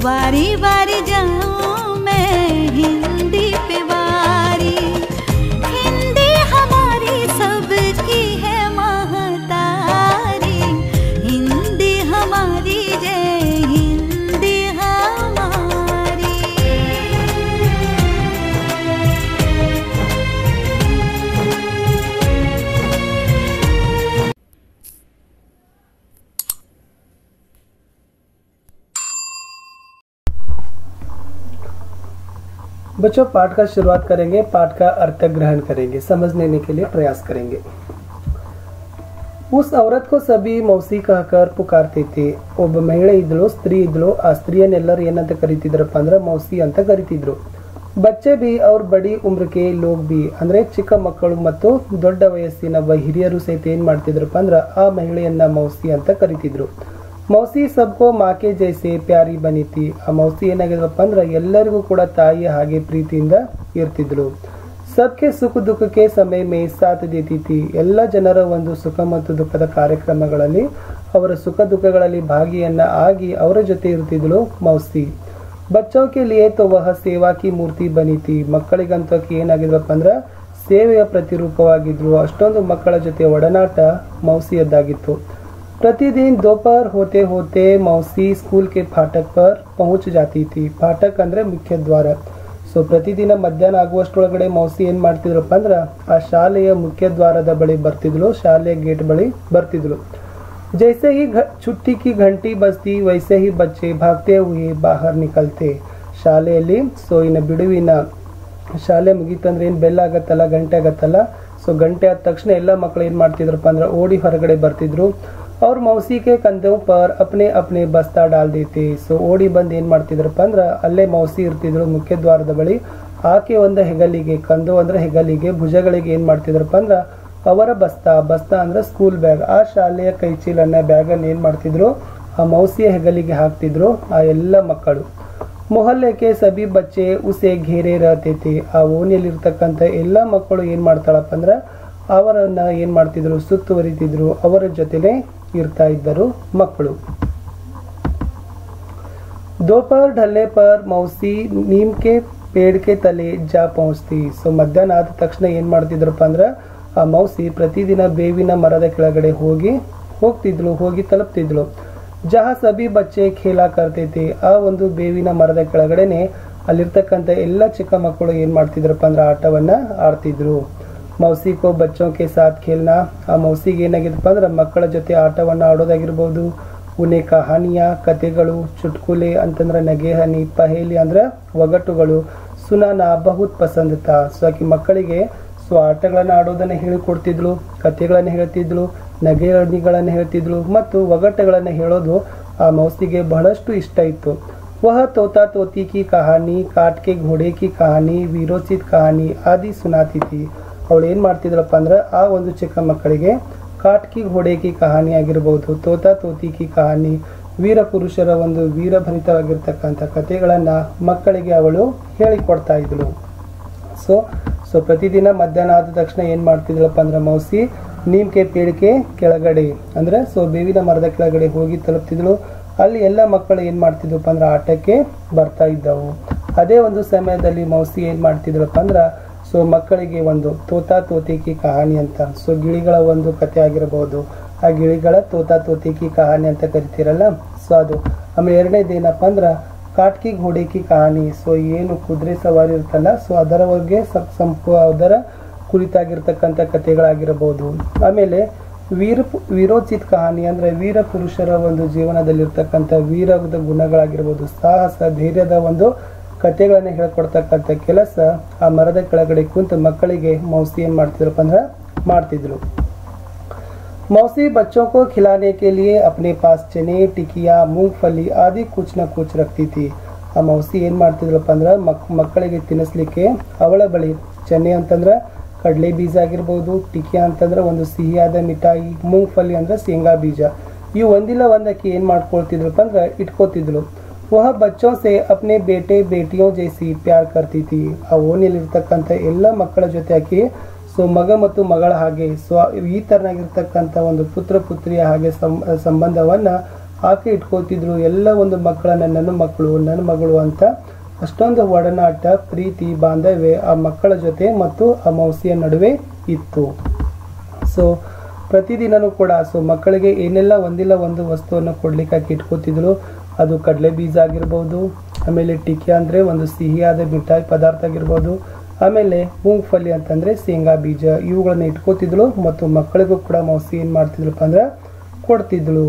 बारी बारी जाऊं मैं हिंदी पे बारी हिंदी हमारी सबकी है महतारी हिंदी हमारी जय हिंदी हमारी बच्चों पाठ का शुरुआत करेंगे पाठ का अर्थ ग्रहण करेंगे समझ लेने के लिए प्रयास करेंगे उस औरत को सभी मौसी कहकर पुकारते थे ಒಬ್ಬ ಮಹಿಳೆ ಇದ್ಳು ಸ್ತ್ರೀ ಇದ್ಳು ಆ ಸ್ತ್ರೀಯನ್ನೆಲ್ಲರೂ ಏನಂತ ಕರಿತಿದ್ರಪ್ಪ ಅಂದ್ರೆ ಮೌಸಿ ಅಂತ ಕರಿತಿದ್ರು ಬಚ್ಚೆ ಬಿ ಅವ್ರ ಬಡಿ ಉಮ್ರಕೆ ಲೋಗ್ ಬಿ ಅಂದ್ರೆ ಚಿಕ್ಕ ಮಕ್ಕಳು ಮತ್ತು ದೊಡ್ಡ ವಯಸ್ಸಿನ ವ- ಹಿರಿಯರು ಸಹಿತ ಏನ್ ಮಾಡ್ತಿದ್ರಪ್ಪ ಅಂದ್ರ ಆ ಮಹಿಳೆಯನ್ನ ಮೌಸಿ ಅಂತ ಕರಿತಿದ್ರು ಮೌಸಿ ಸಬ್ಕೋ ಮಾಕೆ ಜೈಸೆ ಪ್ಯಾರಿ ಬನಿತಿ ಆ ಮೌಸಿ ಏನಾಗಿದ್ರಪ್ಪ ಅಂದ್ರ ಎಲ್ಲರಿಗೂ ಕೂಡ ತಾಯಿಯ ಹಾಗೆ ಪ್ರೀತಿಯಿಂದ ಇರ್ತಿದ್ಳು ಸಬ್ಕೆ ಸುಖ ದುಃಖಕ್ಕೆ ಸಮಯ ಮೇ ಸಾಥ್ ದೇತಿ ಥಿ ಎಲ್ಲ ಜನರ ಒಂದು ಸುಖ ಮತ್ತು ದುಃಖದ ಕಾರ್ಯಕ್ರಮಗಳಲ್ಲಿ ಅವರ ಸುಖ ದುಃಖಗಳಲ್ಲಿ ಭಾಗಿಯನ್ನ ಆಗಿ ಅವರ ಜೊತೆ ಇರ್ತಿದ್ಳು ಮೌಸಿ ಬಚ್ಚೋ ಕೆ ಲಿಯೇ ತೋ ವಹ ಸೇವಾ ಕಿ ಮೂರ್ತಿ ಬನಿತಿ ಮಕ್ಕಳಿಗಂತೂ ಆಕಿ ಏನಾಗಿದ್ರಪ್ಪ ಅಂದ್ರ ಸೇವೆಯ ಪ್ರತಿರೂಪವಾಗಿದ್ರು ಅಷ್ಟೊಂದು ಮಕ್ಕಳ ಜೊತೆ ಒಡನಾಟ ಮೌಸಿಯದ್ದಾಗಿತ್ತು प्रतिदिन दोपहर होते होते मौसी स्कूल के फाटक पर पहुंच जाती थी फाटक ಅಂದ್ರೆ ಮುಖ್ಯ ದ್ವಾರ ಸೊ ಪ್ರತಿದಿನ ಮಧ್ಯಾಹ್ನ ಆಗುವಷ್ಟರೊಳಗಡೆ ಮೌಸಿ ಏನ್ ಮಾಡ್ತಿದ್ರಪ್ಪ ಅಂದ್ರ ಆ ಶಾಲೆಯ ಮುಖ್ಯ ದ್ವಾರದ ಬಳಿ ಬರ್ತಿದ್ಲು ಶಾಲೆಯ ಗೇಟ್ ಬಳಿ ಬರ್ತಿದ್ಲು जैसे ही घ- छुट्टी की घंटी बजती वैसे ही बच्चे भागते हुए बाहर निकलते ಶಾಲೆಯಲ್ಲಿ ಸೊ ಇನ್ನು ಬಿಡುವಿನ ಶಾಲೆ ಮುಗೀತಂದ್ರೆ ಏನು ಬೆಲ್ಲ ಆಗತ್ತಲ್ಲ ಗಂಟೆ ಆಗತ್ತಲ್ಲ ಸೊ ಗಂಟೆ ಆದ ತಕ್ಷಣ ಎಲ್ಲ ಮಕ್ಕಳು ಏನು ಮಾಡ್ತಿದ್ರಪ್ಪ ಅಂದ್ರೆ ಓಡಿ ಹೊರಗಡೆ ಬರ್ತಿದ್ರು ಅವ್ರ ಮೌಸಿ ಕೆ ಕಂದೆವ್ ಪರ್ ಅಪ್ನೆ ಅಪ್ನೆ ಬಸ್ತಾ ಡಾಲ್ ದೇತೆ ಸೊ ಓಡಿ ಬಂದು ಏನು ಮಾಡ್ತಿದ್ರಪ್ಪ ಅಂದ್ರೆ ಅಲ್ಲೇ ಮೌಸಿ ಇರ್ತಿದ್ರು ಮುಖ್ಯ ದ್ವಾರದ ಬಳಿ ಆಕೆ ಒಂದು ಹೆಗಲಿಗೆ ಕಂದು ಅಂದ್ರೆ ಹೆಗಲಿಗೆ ಭುಜಗಳಿಗೆ ಏನು ಮಾಡ್ತಿದ್ರಪ್ಪ ಅಂದ್ರೆ ಅವರ ಬಸ್ತಾ ಬಸ್ತಾ ಅಂದ್ರೆ ಸ್ಕೂಲ್ ಬ್ಯಾಗ್ ಆ ಶಾಲೆಯ ಕೈಚೀಲನ್ನ ಬ್ಯಾಗನ್ನು ಏನು ಮಾಡ್ತಿದ್ರು ಆ ಮೌಸಿಯ ಹೆಗಲಿಗೆ ಹಾಕ್ತಿದ್ರು ಆ ಎಲ್ಲ ಮಕ್ಕಳು ಮೊಹಲ್ಲೆ ಕೆ ಸಬಿ ಬಚ್ಚೆ ಉಸೆ ಘೇರೆ ರಹತೆ ಆ ಓಣಿಯಲ್ಲಿರ್ತಕ್ಕಂಥ ಎಲ್ಲ ಮಕ್ಕಳು ಏನ್ ಮಾಡ್ತಾಳಪ್ಪ ಅಂದ್ರೆ ಅವರನ್ನ ಏನ್ ಮಾಡ್ತಿದ್ರು ಸುತ್ತುವರಿತಿದ್ರು ಅವರ ಜೊತೆಲೆ ಇರ್ತಾ ಇದ್ದರು ಮಕ್ಕಳು दोपहर ढलने पर मौसी नीम के पेड़ के ತಲೆ ಜಾ ಪਹੁಂಚ್ತಿ ಸೊ ಮಧ್ಯಾಹ್ನ ಆದ ತಕ್ಷಣ ಏನ್ ಮಾಡ್ತಿದ್ರಪ್ಪ ಅಂದ್ರೆ ಆ ಮೌಸಿ ಪ್ರತಿದಿನ ಬೇವಿನ ಮರದ ಕೆಳಗಡೆ ಹೋಗಿ ಹೋಗ್ತಿದ್ಲು ಹೋಗಿ ತಲುಪ್ತಿದ್ಲು ಜಹ ಸಬಿ ಬಚ್ಚೆ ಖೇಲಾ ಕರ್ತಿತಿ ಆ ಒಂದು ಬೇವಿನ ಮರದ ಕೆಳಗಡೆನೆ ಅಲ್ಲಿರ್ತಕ್ಕಂಥ ಎಲ್ಲ ಚಿಕ್ಕ ಮಕ್ಕಳು ಏನ್ ಮಾಡ್ತಿದ್ರಪ್ಪ ಅಂದ್ರೆ ಆಟವನ್ನ ಆಡ್ತಿದ್ರು ಮೌಸಿ ಕೋ ಬಚ್ಚೋ ಕೆ ಸಾಥ್ ಖೇಲ್ನಾ ಆ ಮೌಸಿಗೆ ಏನಾಗಿದಪ್ಪ ಅಂದ್ರೆ ಮಕ್ಕಳ ಜೊತೆ ಆಟವನ್ನ ಆಡೋದಾಗಿರ್ಬೋದು ಉನೆ ಕಹಾನಿಯ ಕತೆಗಳು ಚುಟ್ಕುಲೆ ಅಂತಂದ್ರೆ ನಗೆಹನಿ ಪಹೇಲಿ ಅಂದ್ರೆ ಒಗಟುಗಳು ಸುನಾನ ಬಹುತ್ ಪಸಂದತ ಸೊ ಆಕಿ ಮಕ್ಕಳಿಗೆ ಸೊ ಆಟಗಳನ್ನ ಆಡೋದನ್ನ ಹೇಳಿಕೊಡ್ತಿದ್ಳು ಕತೆಗಳನ್ನ ಹೇಳ್ತಿದ್ಳು ನಗೆಹನಿಗಳನ್ನ ಹೇಳ್ತಿದ್ಳು ಮತ್ತು ಒಗಟುಗಳನ್ನ ಹೇಳೋದು ಆ ಮೌಸಿಗೆ ಬಹಳಷ್ಟು ಇಷ್ಟ ಇತ್ತು वह तोता तोती की कहानी काट के घोड़े की कहानी वीरोचित कहानी ಆದಿ ಸುನಾತಿ ಥಿ ಅವಳು ಏನ್ ಮಾಡ್ತಿದ್ಳಪ್ಪ ಅಂದ್ರೆ ಆ ಒಂದು ಚಿಕ್ಕ ಮಕ್ಕಳಿಗೆ ಕಾಟ್ಕಿ ಘೋಡೆ ಕಿ ಕಹಾನಿ ಆಗಿರ್ಬೋದು ತೋತಾ ತೋತಿ ಕಿ ಕಹಾನಿ ವೀರ ಪುರುಷರ ಒಂದು ವೀರಭರಿತವಾಗಿರ್ತಕ್ಕಂಥ ಕಥೆಗಳನ್ನ ಮಕ್ಕಳಿಗೆ ಅವಳು ಹೇಳಿಕೊಡ್ತಾ ಇದ್ಳು ಸೊ ಸೊ ಪ್ರತಿದಿನ ಮಧ್ಯಾಹ್ನ ಆದ ತಕ್ಷಣ ಏನ್ ಮಾಡ್ತಿದ್ಳಪ್ಪ ಅಂದ್ರೆ ಮೌಸಿ ನೀಮ್ಕೆ ಪೇಡಿಕೆ ಕೆಳಗಡೆ ಅಂದ್ರೆ ಸೊ ಬೇವಿನ ಮರದ ಕೆಳಗಡೆ ಹೋಗಿ ತಲುಪ್ತಿದ್ಳು ಅಲ್ಲಿ ಎಲ್ಲ ಮಕ್ಕಳು ಏನ್ ಮಾಡ್ತಿದ್ವಪ್ಪ ಅಂದ್ರೆ ಆಟಕ್ಕೆ ಬರ್ತಾ ಇದ್ದವು ಅದೇ ಒಂದು ಸಮಯದಲ್ಲಿ ಮೌಸಿ ಏನ್ ಮಾಡ್ತಿದ್ರಪ್ಪ ಅಂದ್ರ ಸೊ ಮಕ್ಕಳಿಗೆ ಒಂದು ತೋತಾ ತೋತಿಕಿ ಕಹಾನಿ ಅಂತ ಸೊ ಗಿಳಿಗಳ ಒಂದು ಕತೆ ಆಗಿರಬಹುದು ಆ ಗಿಳಿಗಳ ತೋತಾ ತೋತಿಕಿ ಕಹಾನಿ ಅಂತ ಕರಿತೀರಲ್ಲ ಸೊ ಅದು ಆಮೇಲೆ ಎರಡನೇದು ಏನಪ್ಪ ಅಂದ್ರ ಕಾಟ್ಕಿ ಘೋಡೆಕಿ ಕಹಾನಿ ಸೊ ಏನು ಕುದುರೆ ಸವಾರಿ ಇರ್ತಲ್ಲ ಸೊ ಅದರ ಬಗ್ಗೆ ಸ- ಸಂಪು ಅದರ ಕುರಿತಾಗಿರ್ತಕ್ಕಂಥ ಕಥೆಗಳಾಗಿರಬಹುದು ಆಮೇಲೆ ವೀರ ವೀರೋಚಿತ್ ಕಹಾನಿ ಅಂದ್ರೆ ವೀರ ಪುರುಷರ ಒಂದು ಜೀವನದಲ್ಲಿರ್ತಕ್ಕಂಥ ವೀರದ ಗುಣಗಳಾಗಿರ್ಬೋದು ಸಾಹಸ ಧೈರ್ಯದ ಒಂದು ಕಥೆಗಳನ್ನ ಹೇಳ್ಕೊಡ್ತಕ್ಕಂಥ ಕೆಲಸ ಆ ಮರದ ಕೆಳಗಡೆ ಕುಂತು ಮಕ್ಕಳಿಗೆ ಮೌಸಿ ಏನ್ ಮಾಡ್ತಿದ್ರಪ್ಪ ಅಂದ್ರೆ ಮಾಡ್ತಿದ್ರು मौसी बच्चों को खिलाने के लिए अपने पास चने टिकिया मूंगफली आदि कुछ न कुछ रखती थी ಆ ಮೌಸಿ ಏನ್ ಮಾಡ್ತಿದ್ರಪ್ಪ ಅಂದ್ರೆ ಮಕ್ ಮಕ್ಕಳಿಗೆ ತಿನ್ನಿಸ್ಲಿಕ್ಕೆ ಅವಳ ಬಳಿ ಚೆನ್ನೆ ಅಂತಂದ್ರೆ ಕಡಲೆ ಬೀಜ ಆಗಿರ್ಬೋದು ಟಿಕಿಯಾ ಅಂತಂದ್ರೆ ಒಂದು ಸಿಹಿಯಾದ ಮಿಠಾಯಿ ಮೂಂಗ್ಫಲಿ ಅಂದ್ರೆ ಶೇಂಗಾ ಬೀಜ ಇವು ಒಂದಿಲ್ಲ ಒಂದಕ್ಕೆ ಏನ್ ಮಾಡ್ಕೊಳ್ತಿದ್ರಪ್ಪ ಅಂದ್ರೆ ಇಟ್ಕೋತಿದ್ಲು ವಹ ಬಚ್ಚೋ ಸೆ ಅಪ್ನೆ ಬೇಟೆ ಬೇಟಿಯೋ ಜೈಸಿ ಪ್ಯಾರ್ ಕರ್ತಿ ಥಿ ಆ ಓಣಿಯಲ್ಲಿರ್ತಕ್ಕಂಥ ಎಲ್ಲ ಮಕ್ಕಳ ಜೊತೆ ಆಕಿ ಸೊ ಮಗ ಮತ್ತು ಮಗಳ ಹಾಗೆ ಸೊ ಈ ತರನಾಗಿರ್ತಕ್ಕಂಥ ಒಂದು ಪುತ್ರ ಪುತ್ರಿಯ ಹಾಗೆ ಸಂ- ಸಂಬಂಧವನ್ನ ಆಕೆ ಇಟ್ಕೋತಿದ್ರು ಎಲ್ಲ ಒಂದು ಮಕ್ಕಳನ್ನ ನನ್ನ ಮಕ್ಕಳು ನನ್ನ ಮಗಳು ಅಂತ ಅಷ್ಟೊಂದು ಒಡನಾಟ ಪ್ರೀತಿ ಬಾಂಧವ್ಯ ಆ ಮಕ್ಕಳ ಜೊತೆ ಮತ್ತು ಆ ಮೌಸಿಯ ನಡುವೆ ಇತ್ತು ಸೊ ಪ್ರತಿದಿನನೂ ಕೂಡ ಸೊ ಮಕ್ಕಳಿಗೆ ಏನೆಲ್ಲ ಒಂದಿಲ್ಲ ಒಂದು ವಸ್ತುವನ್ನು ಕೊಡ್ಲಿಕ್ಕೆ ಆಕೆ ಇಟ್ಕೋತಿದ್ರು ಅದು ಕಡಲೆ ಬೀಜ ಆಗಿರ್ಬೋದು ಆಮೇಲೆ ಟಿಕೆ ಅಂದರೆ ಒಂದು ಸಿಹಿಯಾದ ಮಿಠಾಯಿ ಪದಾರ್ಥ ಆಗಿರ್ಬೋದು ಆಮೇಲೆ ಮೂಂಗ್ಫಲಿ ಅಂತಂದರೆ ಶೇಂಗಾ ಬೀಜ ಇವುಗಳನ್ನ ಇಟ್ಕೋತಿದ್ಳು ಮತ್ತು ಮಕ್ಕಳಿಗೂ ಕೂಡ ಮೌಸಿ ಏನು ಮಾಡ್ತಿದ್ಳಪ್ಪ ಅಂದ್ರೆ ಕೊಡ್ತಿದ್ಳು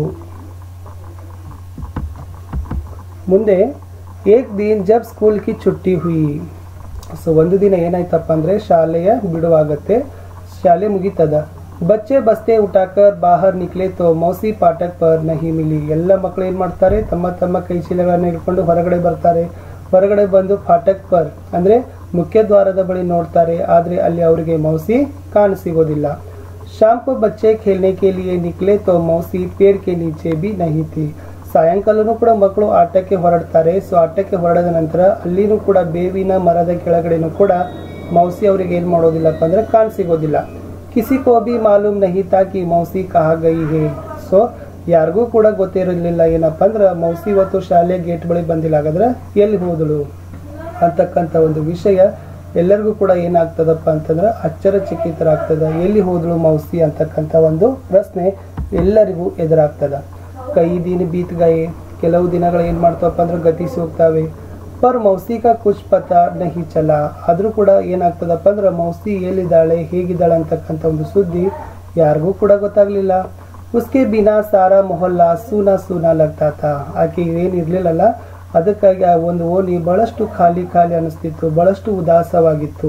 ಮುಂದೆ ಏಕ್ ದಿನ್ ಜಬ್ ಸ್ಕೂಲ್ ಕಿ ಚುಟ್ಟಿ ಹುಯಿ ಸೊ ಒಂದು ದಿನ ಏನಾಯ್ತಪ್ಪ ಅಂದ್ರೆ ಶಾಲೆಯ ಬಿಡುವಾಗತ್ತೆ ಶಾಲೆ ಮುಗೀತದ ಬಚ್ಚೆ ಬಸ್ತೆ ಉಟಾಕರ್ ಬಾಹರ್ ನಿಕ್ಲೆ ತೋ ಮೌಸಿ ಪಾಠಕ್ ಪರ್ ನಹಿ ಮಿಲಿ ಎಲ್ಲ ಮಕ್ಕಳು ಏನ್ ಮಾಡ್ತಾರೆ ತಮ್ಮ ತಮ್ಮ ಕೈ ಚೀಲಗಳನ್ನ ಹಿಡ್ಕೊಂಡು ಹೊರಗಡೆ ಬರ್ತಾರೆ ಹೊರಗಡೆ ಬಂದು ಫಾಟಕ್ ಪರ್ ಅಂದ್ರೆ ಮುಖ್ಯ ದ್ವಾರದ ಬಳಿ ನೋಡ್ತಾರೆ ಆದ್ರೆ ಅಲ್ಲಿ ಅವರಿಗೆ ಮೌಸಿ ಕಾಣಸಿಗೋದಿಲ್ಲ ಶಾಮ್ ಕೋ ಬಚ್ಚೆ ಖೇಲ್ನೆ ಕೆ ಲಿಯೆ ನಿಕ್ಲೆ ತೋ ಮೌಸಿ ಪೇಡ್ ಕೆ ನೀಚೆ ಬಿ ನಹಿ ಥಿ ಸಾಯಂಕಾಲನೂ ಕೂಡ ಮಕ್ಕಳು ಆಟಕ್ಕೆ ಹೊರಡ್ತಾರೆ ಸೊ ಆಟಕ್ಕೆ ಹೊರಡದ ನಂತರ ಅಲ್ಲಿನೂ ಕೂಡ ಬೇವಿನ ಮರದ ಕೆಳಗಡೆನೂ ಕೂಡ ಮೌಸಿ ಅವರಿಗೆ ಏನ್ ಮಾಡೋದಿಲ್ಲಪ್ಪ ಅಂದ್ರೆ ಕಾಣಸಿಗೋದಿಲ್ಲ ಕಿಸಿ ಕೋ ಬಿ ಮಾಲೂಮ್ ನಹಿ ತಾ ಕಿ ಮೌಸಿ ಕಹಾ ಗೈ ಹೇ ಸೊ ಯಾರಿಗೂ ಕೂಡ ಗೊತ್ತಿರಲಿಲ್ಲ ಏನಪ್ಪ ಅಂದ್ರೆ ಮೌಸಿ ಇವತ್ತು ಶಾಲೆ ಗೇಟ್ ಬಳಿ ಬಂದಿಲ್ಲ ಹಾಗಾದ್ರೆ ಎಲ್ಲಿ ಹೋದಳು ಅಂತಕ್ಕಂಥ ಒಂದು ವಿಷಯ ಎಲ್ಲರಿಗೂ ಕೂಡ ಏನಾಗ್ತದಪ್ಪ ಅಂತಂದ್ರೆ ಅಚ್ಚರಚಕಿತರಾಗ್ತದ ಎಲ್ಲಿ ಹೋದಳು ಮೌಸಿ ಅಂತಕ್ಕಂಥ ಒಂದು ಪ್ರಶ್ನೆ ಎಲ್ಲರಿಗೂ ಎದುರಾಗ್ತದ ಕೈ ದಿನ ಬೀತ್ ಗಯೆ ಕೆಲವು ದಿನಗಳು ಏನ್ ಮಾಡ್ತಾವಪ್ಪ ಅಂದ್ರೆ ಗತಿಸಿ ಹೋಗ್ತಾವೆ ಪರ್ ಮೌಸಿ ಕಾ ಕುಚ್ ಪತ ನಹಿ ಚಲ ಆದ್ರೂ ಕೂಡ ಏನಾಗ್ತದಪ್ಪ ಅಂದ್ರೆ ಮೌಸಿ ಎಲ್ಲಿದ್ದಾಳೆ ಹೇಗಿದ್ದಾಳೆ ಅಂತಕ್ಕಂಥ ಒಂದು ಸುದ್ದಿ ಯಾರಿಗೂ ಕೂಡ ಗೊತ್ತಾಗ್ಲಿಲ್ಲ ಉಸ್ಕೆ ಬಿನಾ ಸಾರಾ ಮೊಹಲ್ಲಾ ಸೂನಾ ಸೂನಾ ಲಗ್ತಾ ತಾ ಆಕೆ ಏನ್ ಇರ್ಲಿಲ್ಲಲ್ಲ ಅದಕ್ಕಾಗಿ ಆ ಒಂದು ಓಣಿ ಬಹಳಷ್ಟು ಖಾಲಿ ಖಾಲಿ ಅನಿಸ್ತಿತ್ತು ಬಹಳಷ್ಟು ಉದಾಸವಾಗಿತ್ತು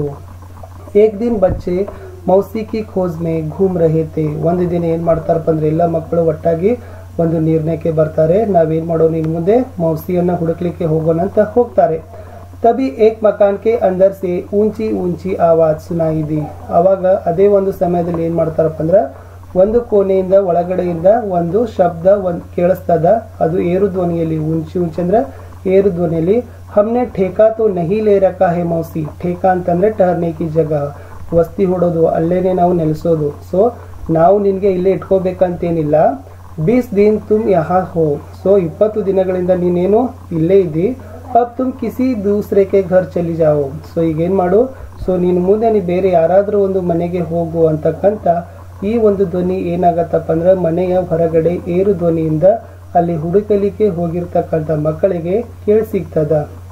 ಏಕ್ ದಿನ ಬಚ್ಚೆ ಮೌಸಿ ಕಿ ಖೋಜ್ ಮೇ ಘೂಮ್ ರಹೇ ಥೆ ಒಂದು ದಿನ ಏನ್ ಮಾಡ್ತಾರಪ್ಪ ಅಂದ್ರೆ ಎಲ್ಲ ಮಕ್ಕಳು ಒಟ್ಟಾಗಿ ಒಂದು ನಿರ್ಣಯಕ್ಕೆ ಬರ್ತಾರೆ ನಾವೇನ್ ಮಾಡೋಣ ಇನ್ ಮುಂದೆ ಮೌಸಿಯನ್ನ ಹುಡುಕ್ಲಿಕ್ಕೆ ಹೋಗೋಣ ಅಂತ ಹೋಗ್ತಾರೆ ತಬಿ ಏಕ್ ಮಕಾನ್ ಕೆ ಅಂದರ್ ಸೆ ಊಂಚಿ ಊಂಚಿ ಆವಾಜ್ ಸುನಾಯಿ ದಿ ಅವಾಗ ಅದೇ ಒಂದು ಸಮಯದಲ್ಲಿ ಏನ್ ಮಾಡ್ತಾರಪ್ಪ ಅಂದ್ರೆ ಒಂದು ಕೋಣೆಯಿಂದ ಒಳಗಡೆಯಿಂದ ಒಂದು ಶಬ್ದ ಒಂದ್ ಕೇಳಿಸ್ತದ ಅದು ಏರು ಧ್ವನಿಯಲ್ಲಿ ಉಂಚಿ ಉಂಚಿ ಅಂದ್ರೆ ಏರು ಧ್ವನಿಯಲ್ಲಿ ಹಮ್ನೆ ಠೇಕಾ ತೋ ನಹಿ ಲೇ ರಕಾ ಹೇ ಮೌಸಿ ಠೇಕಾ ಅಂತಂದ್ರೆ ಟರ್ನೆ ಕಿ ಜಗ ವಸ್ತಿ ಹೊಡೋದು ಅಲ್ಲೇನೆ ನಾವು ನೆಲೆಸೋದು ಸೊ ನಾವು ನಿನ್ಗೆ ಇಲ್ಲೇ ಇಟ್ಕೋಬೇಕಂತೇನಿಲ್ಲ ಬೀಸ್ ದಿನ್ ತುಮ್ ಯಹಾ ಹೋ ಸೊ ಇಪ್ಪತ್ತು ದಿನಗಳಿಂದ ನೀನೇನು ಇಲ್ಲೇ ಇದ್ದಿ ಅಬ್ ತುಮ್ ಕಿಸಿ ದೂಸರೆ ಕೆ ಘರ್ ಚಲಿ ಜಾओ ಸೊ ಈಗೇನ್ ಮಾಡು ಸೊ ನೀನು ಮುಂದೆ ನೀ ಬೇರೆ ಯಾರಾದ್ರೂ ಒಂದು ಮನೆಗೆ ಹೋಗು ಅಂತಕ್ಕಂಥ ಈ ಒಂದು ಧ್ವನಿ ಏನಾಗತ್ತಪ್ಪ ಅಂದ್ರೆ ಮನೆಯ ಹೊರಗಡೆ ಏರು ಧ್ವನಿಯಿಂದ ಅಲ್ಲಿ ಹುಡುಕಲಿಕ್ಕೆ ಹೋಗಿರ್ತಕ್ಕಂಥ ಮಕ್ಕಳಿಗೆ ಕೇಳಿಸಿಗ್ತದ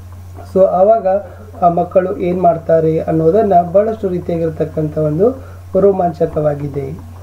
ಸೊ ಆವಾಗ ಆ ಮಕ್ಕಳು ಏನ್ ಮಾಡ್ತಾರೆ ಅನ್ನೋದನ್ನ ಬಹಳಷ್ಟು ರೀತಿಯಾಗಿರ್ತಕ್ಕಂಥ ಒಂದು ರೋಮಾಂಚಕವಾಗಿದೆ